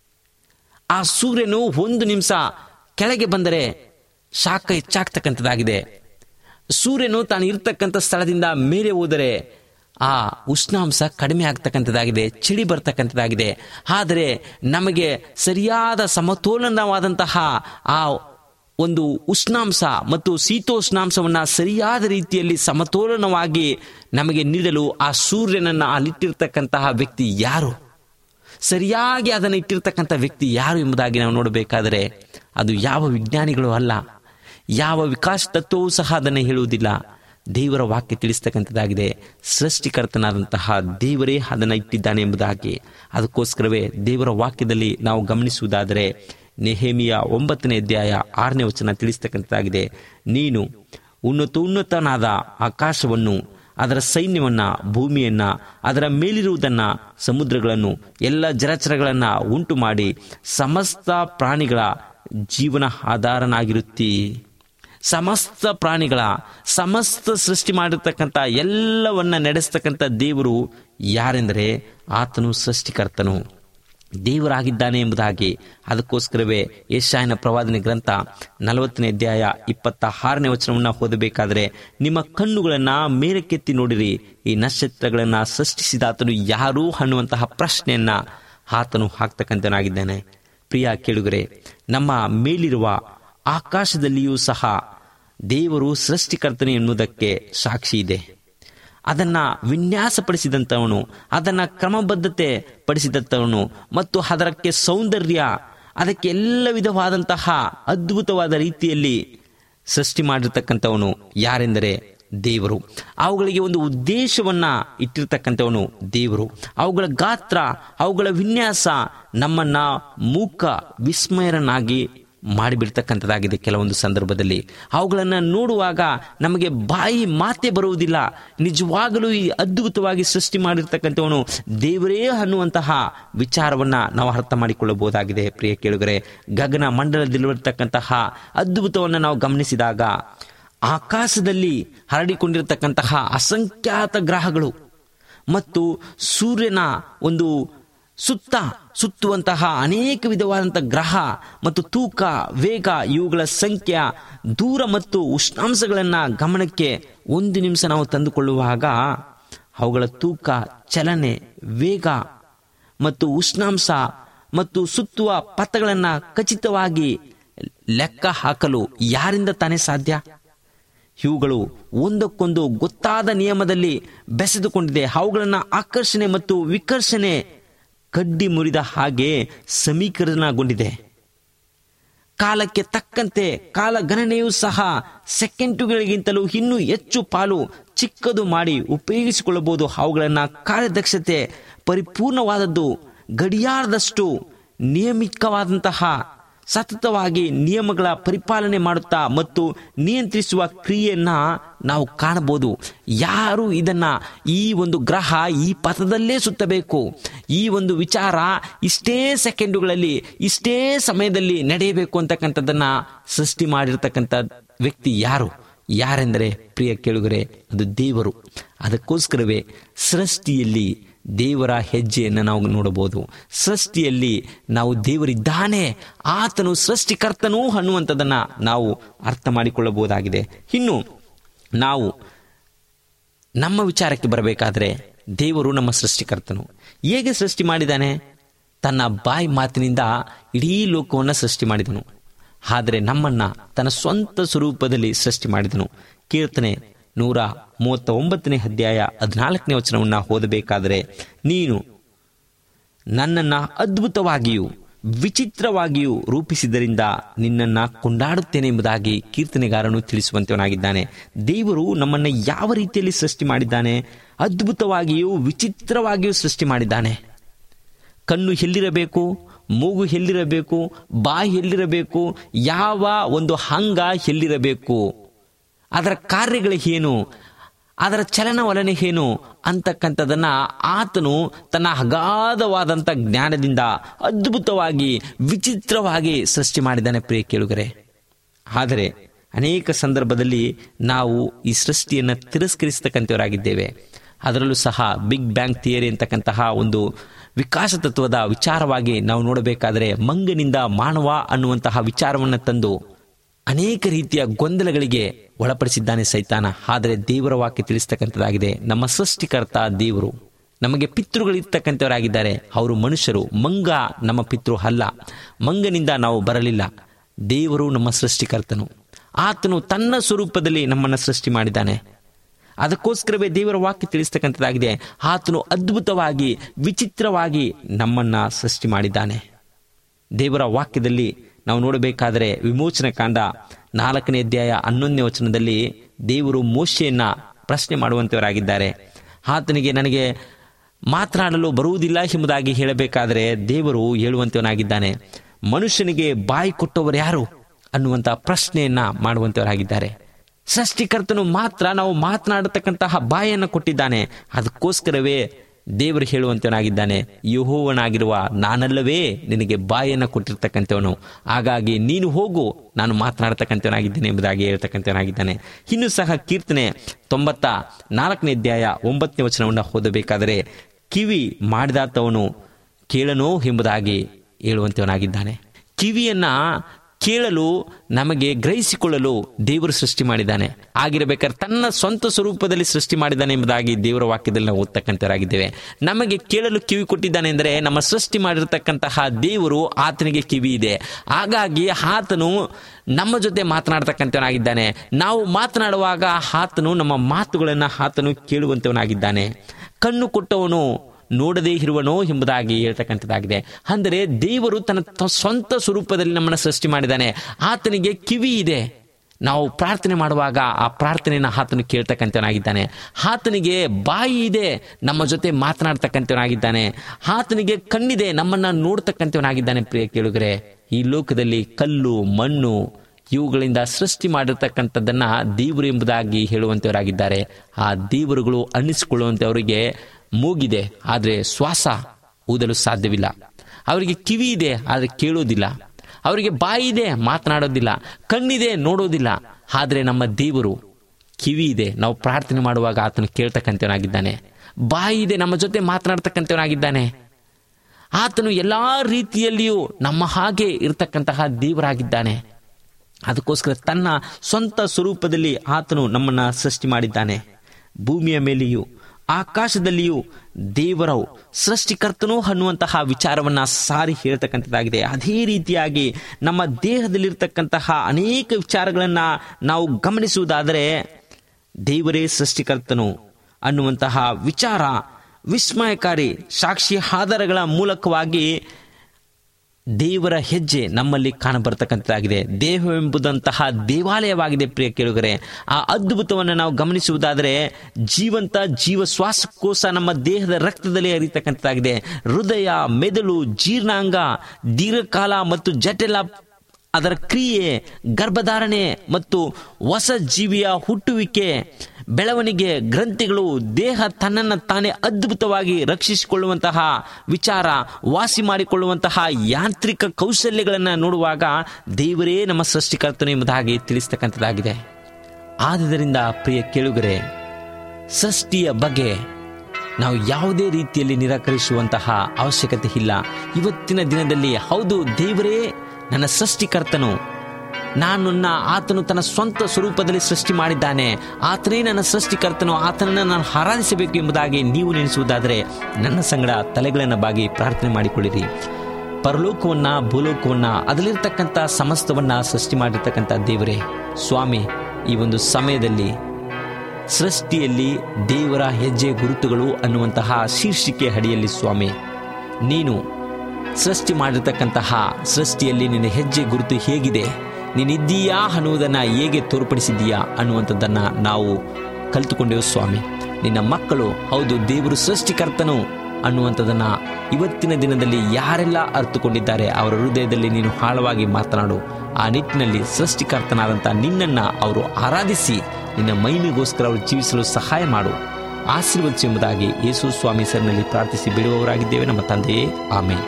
ಆ ಸೂರ್ಯನು ಒಂದು ನಿಮಿಷ ಕೆಳಗೆ ಬಂದರೆ ಶಾಖ ಹೆಚ್ಚಾಗ್ತಕ್ಕಂಥದ್ದಾಗಿದೆ ಸೂರ್ಯನು ತಾನು ಇರ್ತಕ್ಕಂಥ ಸ್ಥಳದಿಂದ ಮೇಲೆ ಹೋದರೆ ಆ ಉಷ್ಣಾಂಶ ಕಡಿಮೆ ಆಗ್ತಕ್ಕಂಥದ್ದಾಗಿದೆ ಚಳಿ ಬರ್ತಕ್ಕಂಥದ್ದಾಗಿದೆ ಆದರೆ ನಮಗೆ ಸರಿಯಾದ ಸಮತೋಲನವಾದಂತಹ ಆ ಒಂದು ಉಷ್ಣಾಂಶ ಮತ್ತು ಶೀತೋಷ್ಣಾಂಶವನ್ನ ಸರಿಯಾದ ರೀತಿಯಲ್ಲಿ ಸಮತೋಲನವಾಗಿ ನಮಗೆ ನೀಡಲು ಆ ಸೂರ್ಯನನ್ನ ಅಲ್ಲಿಟ್ಟಿರ್ತಕ್ಕಂತಹ ವ್ಯಕ್ತಿ ಯಾರು ಸರಿಯಾಗಿ ಅದನ್ನು ಇಟ್ಟಿರ್ತಕ್ಕಂಥ ವ್ಯಕ್ತಿ ಯಾರು ಎಂಬುದಾಗಿ ನಾವು ನೋಡಬೇಕಾದರೆ ಅದು ಯಾವ ವಿಜ್ಞಾನಿಗಳು ಅಲ್ಲ ಯಾವ ವಿಕಾಸ ತತ್ವವೂ ಸಹ ಅದನ್ನು ಹೇಳುವುದಿಲ್ಲ ದೇವರ ವಾಕ್ಯ ತಿಳಿಸ್ತಕ್ಕಂಥದ್ದಾಗಿದೆ ಸೃಷ್ಟಿಕರ್ತನಾದಂತಹ ದೇವರೇ ಅದನ್ನು ಇಟ್ಟಿದ್ದಾನೆ ಎಂಬುದಾಗಿ ಅದಕ್ಕೋಸ್ಕರವೇ ದೇವರ ವಾಕ್ಯದಲ್ಲಿ ನಾವು ಗಮನಿಸುವುದಾದರೆ ನೆಹೇಮಿಯ ಒಂಬತ್ತನೇ ಅಧ್ಯಾಯ ಆರನೇ ವಚನ ತಿಳಿಸ್ತಕ್ಕಂಥದ್ದಾಗಿದೆ ನೀನು ಉನ್ನತೋನ್ನತನಾದ ಆಕಾಶವನ್ನು ಅದರ ಸೈನ್ಯವನ್ನ ಭೂಮಿಯನ್ನ ಅದರ ಮೇಲಿರುವುದನ್ನ ಸಮುದ್ರಗಳನ್ನು ಎಲ್ಲ ಜಲಚರಗಳನ್ನ ಉಂಟು ಮಾಡಿ ಸಮಸ್ತ ಪ್ರಾಣಿಗಳ ಜೀವನ ಆಧಾರನಾಗಿರುತ್ತೀ ಸಮಸ್ತ ಪ್ರಾಣಿಗಳ ಸಮಸ್ತ ಸೃಷ್ಟಿ ಮಾಡಿರ್ತಕ್ಕಂಥ ಎಲ್ಲವನ್ನ ನಡೆಸ್ತಕ್ಕಂಥ ದೇವರು ಯಾರೆಂದರೆ ಆತನು ಸೃಷ್ಟಿಕರ್ತನು ದೇವರಾಗಿದ್ದಾನೆ ಎಂಬುದಾಗಿ ಅದಕ್ಕೋಸ್ಕರವೇ ಯಶಾಯನ ಪ್ರವಾದನೆ ಗ್ರಂಥ ನಲವತ್ತನೇ ಅಧ್ಯಾಯ ಇಪ್ಪತ್ತ ಆರನೇ ವಚನವನ್ನು ಓದಬೇಕಾದರೆ ನಿಮ್ಮ ಕಣ್ಣುಗಳನ್ನ ಮೇಲಕ್ಕೆತ್ತಿ ನೋಡಿರಿ ಈ ನಕ್ಷತ್ರಗಳನ್ನ ಸೃಷ್ಟಿಸಿದಾತನು ಯಾರು ಅನ್ನುವಂತಹ ಪ್ರಶ್ನೆಯನ್ನ ಆತನು ಹಾಕ್ತಕ್ಕಂಥನಾಗಿದ್ದಾನೆ ಪ್ರಿಯ ಕೇಳುಗರೆ ನಮ್ಮ ಮೇಲಿರುವ ಆಕಾಶದಲ್ಲಿಯೂ ಸಹ ದೇವರು ಸೃಷ್ಟಿಕರ್ತನೆ ಎನ್ನುವುದಕ್ಕೆ ಸಾಕ್ಷಿ ಇದೆ ಅದನ್ನ ವಿನ್ಯಾಸಪಡಿಸಿದಂಥವನು ಅದನ್ನ ಕ್ರಮಬದ್ಧತೆ ಪಡಿಸಿದಂಥವನು ಮತ್ತು ಅದಕ್ಕೆ ಸೌಂದರ್ಯ ಅದಕ್ಕೆ ಎಲ್ಲ ವಿಧವಾದಂತಹ ಅದ್ಭುತವಾದ ರೀತಿಯಲ್ಲಿ ಸೃಷ್ಟಿ ಮಾಡಿರ್ತಕ್ಕಂಥವನು ಯಾರೆಂದರೆ ದೇವರು ಅವುಗಳಿಗೆ ಒಂದು ಉದ್ದೇಶವನ್ನ ಇಟ್ಟಿರ್ತಕ್ಕಂಥವನು ದೇವರು ಅವುಗಳ ಗಾತ್ರ ಅವುಗಳ ವಿನ್ಯಾಸ ನಮ್ಮನ್ನ ಮೂಕ ವಿಸ್ಮಯರನ್ನಾಗಿ ಮಾಡಿಬಿಡ್ತಕ್ಕಂಥದ್ದಾಗಿದೆ ಕೆಲವೊಂದು ಸಂದರ್ಭದಲ್ಲಿ ಅವುಗಳನ್ನು ನೋಡುವಾಗ ನಮಗೆ ಬಾಯಿ ಮಾತೆ ಬರುವುದಿಲ್ಲ ನಿಜವಾಗಲೂ ಈ ಅದ್ಭುತವಾಗಿ ಸೃಷ್ಟಿ ಮಾಡಿರ್ತಕ್ಕಂಥವನು ದೇವರೇ ಅನ್ನುವಂತಹ ವಿಚಾರವನ್ನ ನಾವು ಅರ್ಥ ಮಾಡಿಕೊಳ್ಳಬಹುದಾಗಿದೆ ಪ್ರಿಯ ಕೇಳುಗರೆ ಗಗನ ಮಂಡಲದಲ್ಲಿರ್ತಕ್ಕಂತಹ ಅದ್ಭುತವನ್ನು ನಾವು ಗಮನಿಸಿದಾಗ ಆಕಾಶದಲ್ಲಿ ಹರಡಿಕೊಂಡಿರತಕ್ಕಂತಹ ಅಸಂಖ್ಯಾತ ಗ್ರಹಗಳು ಮತ್ತು ಸೂರ್ಯನ ಒಂದು ಸುತ್ತ ಸುತ್ತುವಂತಹ ಅನೇಕ ವಿಧವಾದಂತಹ ಗ್ರಹ ಮತ್ತು ತೂಕ ವೇಗ ಇವುಗಳ ಸಂಖ್ಯೆ ದೂರ ಮತ್ತು ಉಷ್ಣಾಂಶಗಳನ್ನ ಗಮನಕ್ಕೆ ಒಂದು ನಿಮಿಷ ನಾವು ತಂದುಕೊಳ್ಳುವಾಗ ಅವುಗಳ ತೂಕ ಚಲನೆ ವೇಗ ಮತ್ತು ಉಷ್ಣಾಂಶ ಮತ್ತು ಸುತ್ತುವ ಪಥಗಳನ್ನ ಖಚಿತವಾಗಿ ಲೆಕ್ಕ ಹಾಕಲು ಯಾರಿಂದ ತಾನೇ ಸಾಧ್ಯ ಇವುಗಳು ಒಂದಕ್ಕೊಂದು ಗೊತ್ತಾದ ನಿಯಮದಲ್ಲಿ ಬೆಸೆದುಕೊಂಡಿದೆ ಅವುಗಳನ್ನ ಆಕರ್ಷಣೆ ಮತ್ತು ವಿಕರ್ಷಣೆ ಕಡ್ಡಿ ಮುರಿದ ಹಾಗೆ ಸಮೀಕರಣಗೊಂಡಿದೆ ಕಾಲಕ್ಕೆ ತಕ್ಕಂತೆ ಕಾಲ ಗಣನೆಯೂ ಸಹ ಸೆಕೆಂಡುಗಳಿಗಿಂತಲೂ ಇನ್ನೂ ಹೆಚ್ಚು ಪಾಲು ಚಿಕ್ಕದು ಮಾಡಿ ಉಪಯೋಗಿಸಿಕೊಳ್ಳಬಹುದು ಅವುಗಳನ್ನ ಕಾರ್ಯದಕ್ಷತೆ ಪರಿಪೂರ್ಣವಾದದ್ದು ಗಡಿಯಾರದಷ್ಟು ನಿಯಮಿತವಾದಂತಹ ಸತತವಾಗಿ ನಿಯಮಗಳ ಪರಿಪಾಲನೆ ಮಾಡುತ್ತಾ ಮತ್ತು ನಿಯಂತ್ರಿಸುವ ಕ್ರಿಯೆಯನ್ನ ನಾವು ಕಾಣಬಹುದು ಯಾರು ಇದನ್ನ ಈ ಒಂದು ಗ್ರಹ ಈ ಪಥದಲ್ಲೇ ಸುತ್ತಬೇಕು ಈ ಒಂದು ವಿಚಾರ ಇಷ್ಟೇ ಸೆಕೆಂಡುಗಳಲ್ಲಿ ಇಷ್ಟೇ ಸಮಯದಲ್ಲಿ ನಡೆಯಬೇಕು ಅಂತಕ್ಕಂಥದ್ದನ್ನ ಸೃಷ್ಟಿ ಮಾಡಿರ್ತಕ್ಕಂಥ ವ್ಯಕ್ತಿ ಯಾರು ಯಾರೆಂದರೆ ಪ್ರಿಯ ಕೇಳುಗರೆ ಅದು ದೇವರು ಅದಕ್ಕೋಸ್ಕರವೇ ಸೃಷ್ಟಿಯಲ್ಲಿ ದೇವರ ಹೆಜ್ಜೆಯನ್ನು ನಾವು ನೋಡಬಹುದು ಸೃಷ್ಟಿಯಲ್ಲಿ ನಾವು ದೇವರಿದ್ದಾನೆ ಆತನು ಸೃಷ್ಟಿಕರ್ತನೂ ಅನ್ನುವಂಥದ್ದನ್ನು ನಾವು ಅರ್ಥ ಮಾಡಿಕೊಳ್ಳಬಹುದಾಗಿದೆ ಇನ್ನು ನಾವು ನಮ್ಮ ವಿಚಾರಕ್ಕೆ ಬರಬೇಕಾದ್ರೆ ದೇವರು ನಮ್ಮ ಸೃಷ್ಟಿಕರ್ತನು ಹೇಗೆ ಸೃಷ್ಟಿ ಮಾಡಿದ್ದಾನೆ ತನ್ನ ಬಾಯಿ ಮಾತಿನಿಂದ ಇಡೀ ಲೋಕವನ್ನು ಸೃಷ್ಟಿ ಮಾಡಿದನು ಆದರೆ ನಮ್ಮನ್ನ ತನ್ನ ಸ್ವಂತ ಸ್ವರೂಪದಲ್ಲಿ ಸೃಷ್ಟಿ ಮಾಡಿದನು ಕೀರ್ತನೆ ನೂರ ಮೂವತ್ತ ಒಂಬತ್ತನೇ ಅಧ್ಯಾಯ ಹದಿನಾಲ್ಕನೇ ವಚನವನ್ನು ಓದಬೇಕಾದರೆ ನೀನು ನನ್ನನ್ನ ಅದ್ಭುತವಾಗಿಯೂ ವಿಚಿತ್ರವಾಗಿಯೂ ರೂಪಿಸಿದ್ದರಿಂದ ನಿನ್ನನ್ನ ಕೊಂಡಾಡುತ್ತೇನೆ ಎಂಬುದಾಗಿ ಕೀರ್ತನೆಗಾರನು ತಿಳಿಸುವಂತವನಾಗಿದ್ದಾನೆ ದೇವರು ನಮ್ಮನ್ನ ಯಾವ ರೀತಿಯಲ್ಲಿ ಸೃಷ್ಟಿ ಮಾಡಿದ್ದಾನೆ ಅದ್ಭುತವಾಗಿಯೂ ವಿಚಿತ್ರವಾಗಿಯೂ ಸೃಷ್ಟಿ ಮಾಡಿದ್ದಾನೆ ಕಣ್ಣು ಎಲ್ಲಿರಬೇಕು ಮೂಗು ಎಲ್ಲಿರಬೇಕು ಬಾಯಿ ಎಲ್ಲಿರಬೇಕು ಯಾವ ಒಂದು ಹಂಗ ಎಲ್ಲಿರಬೇಕು ಅದರ ಕಾರ್ಯಗಳು ಏನು ಅದರ ಚಲನವಲನೆ ಏನು ಅಂತಕ್ಕಂಥದನ್ನ ಆತನು ತನ್ನ ಅಗಾಧವಾದಂಥ ಜ್ಞಾನದಿಂದ ಅದ್ಭುತವಾಗಿ ವಿಚಿತ್ರವಾಗಿ ಸೃಷ್ಟಿ ಮಾಡಿದ್ದಾನೆ ಪ್ರಿಯ ಕೇಳುಗರೆ ಆದರೆ ಅನೇಕ ಸಂದರ್ಭದಲ್ಲಿ ನಾವು ಈ ಸೃಷ್ಟಿಯನ್ನು ತಿರಸ್ಕರಿಸತಕ್ಕಂಥವರಾಗಿದ್ದೇವೆ ಅದರಲ್ಲೂ ಸಹ ಬಿಗ್ ಬ್ಯಾಂಗ್ ಥಿಯರಿ ಅಂತಕ್ಕಂತಹ ಒಂದು ವಿಕಾಸ ತತ್ವದ ವಿಚಾರವಾಗಿ ನಾವು ನೋಡಬೇಕಾದರೆ ಮಂಗನಿಂದ ಮಾನವ ಅನ್ನುವಂತಹ ವಿಚಾರವನ್ನು ತಂದು ಅನೇಕ ರೀತಿಯ ಗೊಂದಲಗಳಿಗೆ ಒಳಪಡಿಸಿದ್ದಾನೆ ಸೈತಾನ ಆದರೆ ದೇವರ ವಾಕ್ಯ ತಿಳಿಸ್ತಕ್ಕಂಥದ್ದಾಗಿದೆ ನಮ್ಮ ಸೃಷ್ಟಿಕರ್ತ ದೇವರು ನಮಗೆ ಪಿತೃಗಳಿರ್ತಕ್ಕಂಥವರಾಗಿದ್ದಾರೆ ಅವರು ಮನುಷ್ಯರು ಮಂಗ ನಮ್ಮ ಪಿತೃ ಅಲ್ಲ ಮಂಗನಿಂದ ನಾವು ಬರಲಿಲ್ಲ ದೇವರು ನಮ್ಮ ಸೃಷ್ಟಿಕರ್ತನು ಆತನು ತನ್ನ ಸ್ವರೂಪದಲ್ಲಿ ನಮ್ಮನ್ನು ಸೃಷ್ಟಿ ಮಾಡಿದ್ದಾನೆ ಅದಕ್ಕೋಸ್ಕರವೇ ದೇವರ ವಾಕ್ಯ ತಿಳಿಸ್ತಕ್ಕಂಥದ್ದಾಗಿದೆ ಆತನು ಅದ್ಭುತವಾಗಿ ವಿಚಿತ್ರವಾಗಿ ನಮ್ಮನ್ನ ಸೃಷ್ಟಿ ಮಾಡಿದ್ದಾನೆ ದೇವರ ವಾಕ್ಯದಲ್ಲಿ ನಾವು ನೋಡಬೇಕಾದರೆ ವಿಮೋಚನ ಕಾಂಡ ನಾಲ್ಕನೇ ಅಧ್ಯಾಯ ಹನ್ನೊಂದನೇ ವಚನದಲ್ಲಿ ದೇವರು ಮೋಶೆಯನ್ನ ಪ್ರಶ್ನೆ ಮಾಡುವಂತವರಾಗಿದ್ದಾರೆ ಆತನಿಗೆ ನನಗೆ ಮಾತನಾಡಲು ಬರುವುದಿಲ್ಲ ಎಂಬುದಾಗಿ ಹೇಳಬೇಕಾದರೆ ದೇವರು ಹೇಳುವಂತವನಾಗಿದ್ದಾನೆ ಮನುಷ್ಯನಿಗೆ ಬಾಯಿ ಕೊಟ್ಟವರು ಯಾರು ಅನ್ನುವಂಥ ಪ್ರಶ್ನೆಯನ್ನ ಮಾಡುವಂತವರಾಗಿದ್ದಾರೆ ಸೃಷ್ಟಿಕರ್ತನು ಮಾತ್ರ ನಾವು ಮಾತನಾಡತಕ್ಕಂತಹ ಬಾಯನ್ನು ಕೊಟ್ಟಿದ್ದಾನೆ ಅದಕ್ಕೋಸ್ಕರವೇ ದೇವರು ಹೇಳುವಂತವನಾಗಿದ್ದಾನೆ ಯಹೋವನಾಗಿರುವ ನಾನಲ್ಲವೇ ನಿನಗೆ ಬಾಯನ್ನು ಕೊಟ್ಟಿರ್ತಕ್ಕಂಥವನು ಹಾಗಾಗಿ ನೀನು ಹೋಗು ನಾನು ಮಾತನಾಡತಕ್ಕಂಥವನಾಗಿದ್ದೇನೆ ಎಂಬುದಾಗಿ ಹೇಳ್ತಕ್ಕಂಥವನಾಗಿದ್ದಾನೆ ಇನ್ನು ಸಹ ಕೀರ್ತನೆ ತೊಂಬತ್ತ ನಾಲ್ಕನೇ ಅಧ್ಯಾಯ ಒಂಬತ್ತನೇ ವಚನವನ್ನು ಓದಬೇಕಾದರೆ ಕಿವಿ ಮಾಡಿದಾತವನು ಕೇಳನೋ ಎಂಬುದಾಗಿ ಹೇಳುವಂತವನಾಗಿದ್ದಾನೆ ಕಿವಿಯನ್ನ ಕೇಳಲು ನಮಗೆ ಗ್ರಹಿಸಿಕೊಳ್ಳಲು ದೇವರು ಸೃಷ್ಟಿ ಮಾಡಿದ್ದಾನೆ ಆಗಿರಬೇಕಾದ್ರೆ ತನ್ನ ಸ್ವಂತ ಸ್ವರೂಪದಲ್ಲಿ ಸೃಷ್ಟಿ ಮಾಡಿದ್ದಾನೆ ಎಂಬುದಾಗಿ ದೇವರ ವಾಕ್ಯದಲ್ಲಿ ನಾವು ಓದ್ತಕ್ಕಂಥವರಾಗಿದ್ದೇವೆ ನಮಗೆ ಕೇಳಲು ಕಿವಿ ಕೊಟ್ಟಿದ್ದಾನೆ ಅಂದರೆ ನಮ್ಮ ಸೃಷ್ಟಿ ಮಾಡಿರ್ತಕ್ಕಂತಹ ದೇವರು ಆತನಿಗೆ ಕಿವಿ ಇದೆ ಹಾಗಾಗಿ ಆತನು ನಮ್ಮ ಜೊತೆ ಮಾತನಾಡ್ತಕ್ಕಂಥವನಾಗಿದ್ದಾನೆ ನಾವು ಮಾತನಾಡುವಾಗ ಆತನು ನಮ್ಮ ಮಾತುಗಳನ್ನು ಆತನು ಕೇಳುವಂತವನಾಗಿದ್ದಾನೆ ಕಣ್ಣು ಕೊಟ್ಟವನು ನೋಡದೇ ಇರುವನೋ ಎಂಬುದಾಗಿ ಹೇಳ್ತಕ್ಕಂಥದ್ದಾಗಿದೆ ಅಂದರೆ ದೇವರು ತನ್ನ ತ- ಸ್ವಂತ ಸ್ವರೂಪದಲ್ಲಿ ನಮ್ಮನ್ನು ಸೃಷ್ಟಿ ಮಾಡಿದ್ದಾನೆ ಆತನಿಗೆ ಕಿವಿ ಇದೆ ನಾವು ಪ್ರಾರ್ಥನೆ ಮಾಡುವಾಗ ಆ ಪ್ರಾರ್ಥನೆಯನ್ನು ಆತನು ಕೇಳ್ತಕ್ಕಂಥವನಾಗಿದ್ದಾನೆ ಆತನಿಗೆ ಬಾಯಿ ಇದೆ ನಮ್ಮ ಜೊತೆ ಮಾತನಾಡ್ತಕ್ಕಂಥವನಾಗಿದ್ದಾನೆ ಆತನಿಗೆ ಕಣ್ಣಿದೆ ನಮ್ಮನ್ನ ನೋಡ್ತಕ್ಕಂಥವನಾಗಿದ್ದಾನೆ ಪ್ರಿಯ ಕೇಳುಗರೆ ಈ ಲೋಕದಲ್ಲಿ ಕಲ್ಲು ಮಣ್ಣು ಇವುಗಳಿಂದ ಸೃಷ್ಟಿ ಮಾಡಿರ್ತಕ್ಕಂಥದ್ದನ್ನ ದೇವರು ಎಂಬುದಾಗಿ ಹೇಳುವಂತವರಾಗಿದ್ದಾರೆ ಆ ದೇವರುಗಳು ಅನ್ನಿಸಿಕೊಳ್ಳುವಂತವರಿಗೆ ಮೂಗಿದೆ ಆದರೆ ಶ್ವಾಸ ಊದಲು ಸಾಧ್ಯವಿಲ್ಲ ಅವರಿಗೆ ಕಿವಿ ಇದೆ ಆದರೆ ಕೇಳೋದಿಲ್ಲ ಅವರಿಗೆ ಬಾಯಿ ಇದೆ ಮಾತನಾಡೋದಿಲ್ಲ ಕಣ್ಣಿದೆ ನೋಡೋದಿಲ್ಲ ಆದರೆ ನಮ್ಮ ದೇವರು ಕಿವಿ ಇದೆ ನಾವು ಪ್ರಾರ್ಥನೆ ಮಾಡುವಾಗ ಆತನು ಕೇಳ್ತಕ್ಕಂಥವನಾಗಿದ್ದಾನೆ ಬಾಯಿ ಇದೆ ನಮ್ಮ ಜೊತೆ ಮಾತನಾಡ್ತಕ್ಕಂಥವನಾಗಿದ್ದಾನೆ ಆತನು ಎಲ್ಲಾ ರೀತಿಯಲ್ಲಿಯೂ ನಮ್ಮ ಹಾಗೆ ಇರತಕ್ಕಂತಹ ದೇವರಾಗಿದ್ದಾನೆ ಅದಕ್ಕೋಸ್ಕರ ತನ್ನ ಸ್ವಂತ ಸ್ವರೂಪದಲ್ಲಿ ಆತನು ನಮ್ಮನ್ನ ಸೃಷ್ಟಿ ಮಾಡಿದ್ದಾನೆ ಭೂಮಿಯ ಮೇಲೆಯೂ ಆಕಾಶದಲ್ಲಿಯೂ ದೇವರ ಸೃಷ್ಟಿಕರ್ತನೂ ಅನ್ನುವಂತಹ ವಿಚಾರವನ್ನ ಸಾರಿ ಹೇಳ್ತಕ್ಕಂಥದ್ದಾಗಿದೆ ಅದೇ ರೀತಿಯಾಗಿ ನಮ್ಮ ದೇಹದಲ್ಲಿರ್ತಕ್ಕಂತಹ ಅನೇಕ ವಿಚಾರಗಳನ್ನ ನಾವು ಗಮನಿಸುವುದಾದರೆ ದೇವರೇ ಸೃಷ್ಟಿಕರ್ತನು ಅನ್ನುವಂತಹ ವಿಚಾರ ವಿಸ್ಮಯಕಾರಿ ಸಾಕ್ಷಿ ಆಧಾರಗಳ ಮೂಲಕವಾಗಿ ದೇವರ ಹೆಜ್ಜೆ ನಮ್ಮಲ್ಲಿ ಕಾಣಬರ್ತಕ್ಕಂಥದ್ದಾಗಿದೆ ದೇಹವೆಂಬುದಂತಹ ದೇವಾಲಯವಾಗಿದೆ ಪ್ರಿಯ ಕೇಳುಗರೆ ಆ ಅದ್ಭುತವನ್ನು ನಾವು ಗಮನಿಸುವುದಾದರೆ ಜೀವಂತ ಜೀವ ಶ್ವಾಸಕೋಶ ನಮ್ಮ ದೇಹದ ರಕ್ತದಲ್ಲಿ ಹರಿತಕ್ಕಂಥದ್ದಾಗಿದೆ ಹೃದಯ ಮೆದುಳು ಜೀರ್ಣಾಂಗ ದೀರ್ಘಕಾಲ ಮತ್ತು ಜಟಿಲ ಅದರ ಕ್ರಿಯೆ ಗರ್ಭಧಾರಣೆ ಮತ್ತು ಹೊಸ ಜೀವಿಯ ಹುಟ್ಟುವಿಕೆ ಬೆಳವಣಿಗೆ ಗ್ರಂಥಿಗಳು ದೇಹ ತನ್ನನ್ನು ತಾನೇ ಅದ್ಭುತವಾಗಿ ರಕ್ಷಿಸಿಕೊಳ್ಳುವಂತಹ ವಿಚಾರ ವಾಸಿ ಮಾಡಿಕೊಳ್ಳುವಂತಹ ಯಾಂತ್ರಿಕ ಕೌಶಲ್ಯಗಳನ್ನು ನೋಡುವಾಗ ದೇವರೇ ನಮ್ಮ ಸೃಷ್ಟಿಕರ್ತನು ಎಂಬುದಾಗಿ ತಿಳಿಸ್ತಕ್ಕಂಥದ್ದಾಗಿದೆ ಆದುದರಿಂದ ಪ್ರಿಯ ಕೇಳುಗರೆ ಸೃಷ್ಟಿಯ ಬಗ್ಗೆ ನಾವು ಯಾವುದೇ ರೀತಿಯಲ್ಲಿ ನಿರಾಕರಿಸುವಂತಹ ಅವಶ್ಯಕತೆ ಇಲ್ಲ ಇವತ್ತಿನ ದಿನದಲ್ಲಿ ಹೌದು ದೇವರೇ ನನ್ನ ಸೃಷ್ಟಿಕರ್ತನು ನಾನನ್ನ ಆತನು ತನ್ನ ಸ್ವಂತ ಸ್ವರೂಪದಲ್ಲಿ ಸೃಷ್ಟಿ ಮಾಡಿದ್ದಾನೆ ಆತನೇ ನನ್ನ ಸೃಷ್ಟಿಕರ್ತನು ಆತನನ್ನು ನಾನು ಆರಾಧಿಸಬೇಕು ಎಂಬುದಾಗಿ ನೀವು ನೆನೆಸುವುದಾದರೆ ನನ್ನ ಸಂಗಡ ತಲೆಗಳನ್ನು ಬಾಗಿ ಪ್ರಾರ್ಥನೆ ಮಾಡಿಕೊಳ್ಳಿರಿ ಪರಲೋಕವನ್ನ ಭೂಲೋಕವನ್ನ ಅದರಲ್ಲಿರ್ತಕ್ಕಂಥ ಸಮಸ್ತವನ್ನ ಸೃಷ್ಟಿ ಮಾಡಿರ್ತಕ್ಕಂಥ ದೇವರೇ ಸ್ವಾಮಿ ಈ ಒಂದು ಸಮಯದಲ್ಲಿ ಸೃಷ್ಟಿಯಲ್ಲಿ ದೇವರ ಹೆಜ್ಜೆ ಗುರುತುಗಳು ಅನ್ನುವಂತಹ ಶೀರ್ಷಿಕೆ ಅಡಿಯಲ್ಲಿ ಸ್ವಾಮಿ ನೀನು ಸೃಷ್ಟಿ ಮಾಡಿರ್ತಕ್ಕಂತಹ ಸೃಷ್ಟಿಯಲ್ಲಿ ನಿನ್ನ ಹೆಜ್ಜೆ ಗುರುತು ಹೇಗಿದೆ ನೀನಿದ್ದೀಯಾ ಅನ್ನುವುದನ್ನು ಹೇಗೆ ತೋರ್ಪಡಿಸಿದ್ದೀಯಾ ಅನ್ನುವಂಥದ್ದನ್ನು ನಾವು ಕಲಿತುಕೊಂಡೆವು ಸ್ವಾಮಿ ನಿನ್ನ ಮಕ್ಕಳು ಹೌದು ದೇವರು ಸೃಷ್ಟಿಕರ್ತನು ಅನ್ನುವಂಥದ್ದನ್ನು ಇವತ್ತಿನ ದಿನದಲ್ಲಿ ಯಾರೆಲ್ಲ ಅರ್ಥಕೊಂಡಿದ್ದಾರೆ ಅವರ ಹೃದಯದಲ್ಲಿ ನೀನು ಆಳವಾಗಿ ಮಾತನಾಡು ಆ ನಿಟ್ಟಿನಲ್ಲಿ ಸೃಷ್ಟಿಕರ್ತನಾದಂಥ ನಿನ್ನನ್ನು ಅವರು ಆರಾಧಿಸಿ ನಿನ್ನ ಮಹಿಮೆಗೋಸ್ಕರ ಅವರು ಜೀವಿಸಲು ಸಹಾಯ ಮಾಡು ಆಶೀರ್ವದಿಸು ಎಂಬುದಾಗಿ ಯೇಸು ಸ್ವಾಮಿ ಹೆಸರಿನಲ್ಲಿ ಪ್ರಾರ್ಥಿಸಿ ಬಿಡುವವರಾಗಿದ್ದೇವೆ ನಮ್ಮ ತಂದೆಯೇ ಆಮೇಲೆ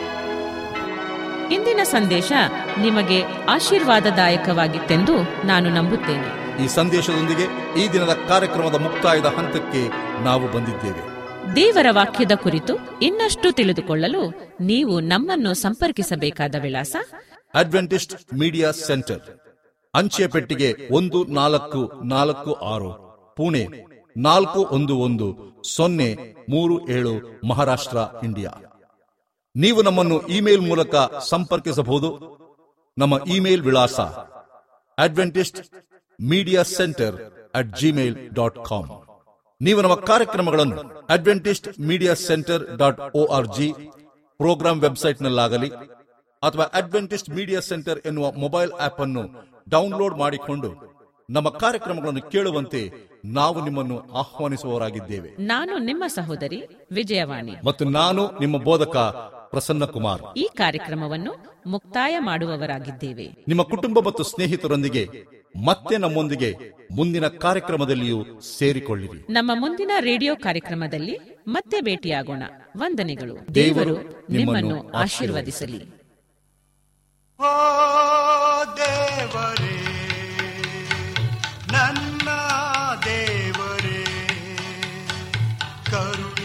ಇಂದಿನ ಸಂದೇಶ ನಿಮಗೆ ಆಶೀರ್ವಾದದಾಯಕವಾಗಿತ್ತೆಂದು ನಾನು ನಂಬುತ್ತೇನೆ ಈ ಸಂದೇಶದೊಂದಿಗೆ ಈ ದಿನದ ಕಾರ್ಯಕ್ರಮದ ಮುಕ್ತಾಯದ ಹಂತಕ್ಕೆ ನಾವು ಬಂದಿದ್ದೇವೆ ದೇವರ ವಾಕ್ಯದ ಕುರಿತು ಇನ್ನಷ್ಟು ತಿಳಿದುಕೊಳ್ಳಲು ನೀವು ನಮ್ಮನ್ನು ಸಂಪರ್ಕಿಸಬೇಕಾದ ವಿಳಾಸ ಅಡ್ವೆಂಟಿಸ್ಟ್ ಮೀಡಿಯಾ ಸೆಂಟರ್ ಅಂಚೆ ಪೆಟ್ಟಿಗೆ ಒಂದು ನಾಲ್ಕು ನಾಲ್ಕು ಆರು ಪುಣೆ ನಾಲ್ಕು ಒಂದು ಒಂದು ಸೊನ್ನೆ ಮೂರು ಏಳು ಮಹಾರಾಷ್ಟ್ರ ಇಂಡಿಯಾ ನೀವು ನಮ್ಮನ್ನು ಇಮೇಲ್ ಮೂಲಕ ಸಂಪರ್ಕಿಸಬಹುದು ನಮ್ಮ ಇಮೇಲ್ ವಿಳಾಸ Adventist media centre at Gmail dot com ನೀವು ನಮ್ಮ ಕಾರ್ಯಕ್ರಮಗಳನ್ನು Adventist media centre dot O R G programme ವೆಬ್ಸೈಟ್ನಲ್ಲಾಗಲಿ ಅಥವಾ ಅಡ್ವೆಂಟಿಸ್ಟ್ ಮೀಡಿಯಾ ಸೆಂಟರ್ ಎನ್ನುವ ಮೊಬೈಲ್ ಆಪ್ ಅನ್ನು ಡೌನ್ಲೋಡ್ ಮಾಡಿಕೊಂಡು ನಮ್ಮ ಕಾರ್ಯಕ್ರಮಗಳನ್ನು ಕೇಳುವಂತೆ ನಾವು ನಿಮ್ಮನ್ನು ಆಹ್ವಾನಿಸುವವರಾಗಿದ್ದೇವೆ ನಾನು ನಿಮ್ಮ ಸಹೋದರಿ ವಿಜಯವಾಣಿ ಮತ್ತು ನಾನು ನಿಮ್ಮ ಬೋಧಕ ಪ್ರಸನ್ನ ಕುಮಾರ್ ಈ ಕಾರ್ಯಕ್ರಮವನ್ನು ಮುಕ್ತಾಯ ಮಾಡುವವರಾಗಿದ್ದೇವೆ ನಿಮ್ಮ ಕುಟುಂಬ ಮತ್ತು ಸ್ನೇಹಿತರೊಂದಿಗೆ ಮತ್ತೆ ನಮ್ಮೊಂದಿಗೆ ಮುಂದಿನ ಕಾರ್ಯಕ್ರಮದಲ್ಲಿಯೂ ಸೇರಿಕೊಳ್ಳಿರಿ ನಮ್ಮ ಮುಂದಿನ ರೇಡಿಯೋ ಕಾರ್ಯಕ್ರಮದಲ್ಲಿ ಮತ್ತೆ ಭೇಟಿಯಾಗೋಣ ವಂದನೆಗಳು ದೇವರು ದೇವರು ನಿಮ್ಮನ್ನು ಆಶೀರ್ವದಿಸಲಿ ಓ ದೇವರೇ ನನ್ನ ದೇವರೇ ಕರುಣೆ